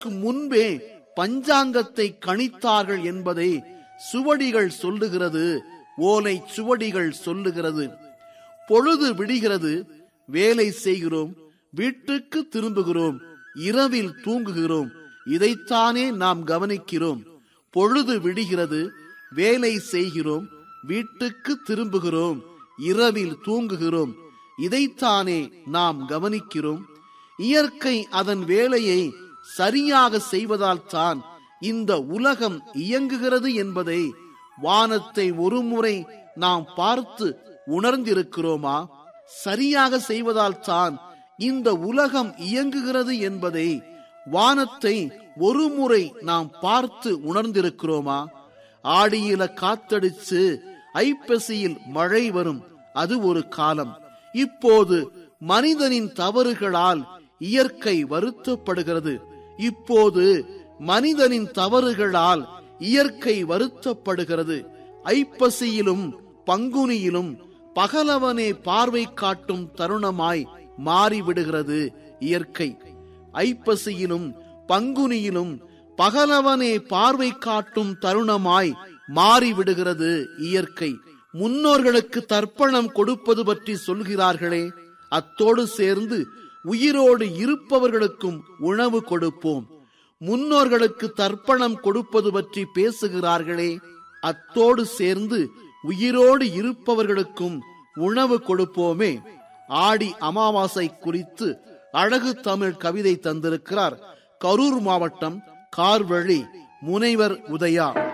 முன்பே பஞ்சாங்கத்தை கணித்தார்கள் என்பதை சுவடிகள் சொல்லுகிறது ஓலை சுவடிகள் சொல்லுகிறது பொழுது விடுகிறது வேலை செய்கிறோம் வீட்டுக்கு திரும்புகிறோம் இரவில் தூங்குகிறோம் இதைத்தானே நாம் கவனிக்கிறோம் பொழுது விடுகிறது வேலை செய்கிறோம் வீட்டுக்கு திரும்புகிறோம் இரவில் தூங்குகிறோம் இதைத்தானே நாம் கவனிக்கிறோம் இயற்கை அதன் வேலையை சரியாக செய்வதால் தான் இந்த உலகம் இயங்குகிறது என்பதை வானத்தை ஒருமுறை நாம் பார்த்து உணர்ந்திருக்கிறோமா சரியாக செய்வதால் தான் இந்த உலகம் இயங்குகிறது என்பதை வானத்தை ஒருமுறை நாம் பார்த்து உணர்ந்திருக்கிறோமா ஆடியில காத்தடிச்சு ஐப்பசியில் மழை வரும் அது ஒரு காலம் இப்போது மனிதனின் தவறுகளால் இயற்கை வருத்தப்படுகிறது இப்போது மனிதனின் தவறுகளால் இயற்கை வருத்தப்படுகிறது ஐப்பசியிலும் பங்குனியிலும் பகலவனே பார்வை காட்டும் தருணமாய் மாறிவிடுகிறது இயற்கை ஐப்பசியிலும் பங்குனியிலும் பகலவனே பார்வை காட்டும் தருணமாய் மாறிவிடுகிறது இயற்கை முன்னோர்களுக்கு தர்ப்பணம் கொடுப்பது பற்றி சொல்கிறார்களே அத்தோடு சேர்ந்து உயிரோடு இருப்பவர்களுக்கும் உணவு கொடுப்போம் முன்னோர்களுக்கு தர்ப்பணம் கொடுப்பது பற்றி பேசுகிறார்களே அத்தோடு சேர்ந்து உயிரோடு இருப்பவர்களுக்கும் உணவு கொடுப்போமே ஆடி அமாவாசை குறித்து அழகு தமிழ் கவிதை தந்திருக்கிறார் கரூர் மாவட்டம் கார்வழி முனைவர் உதயா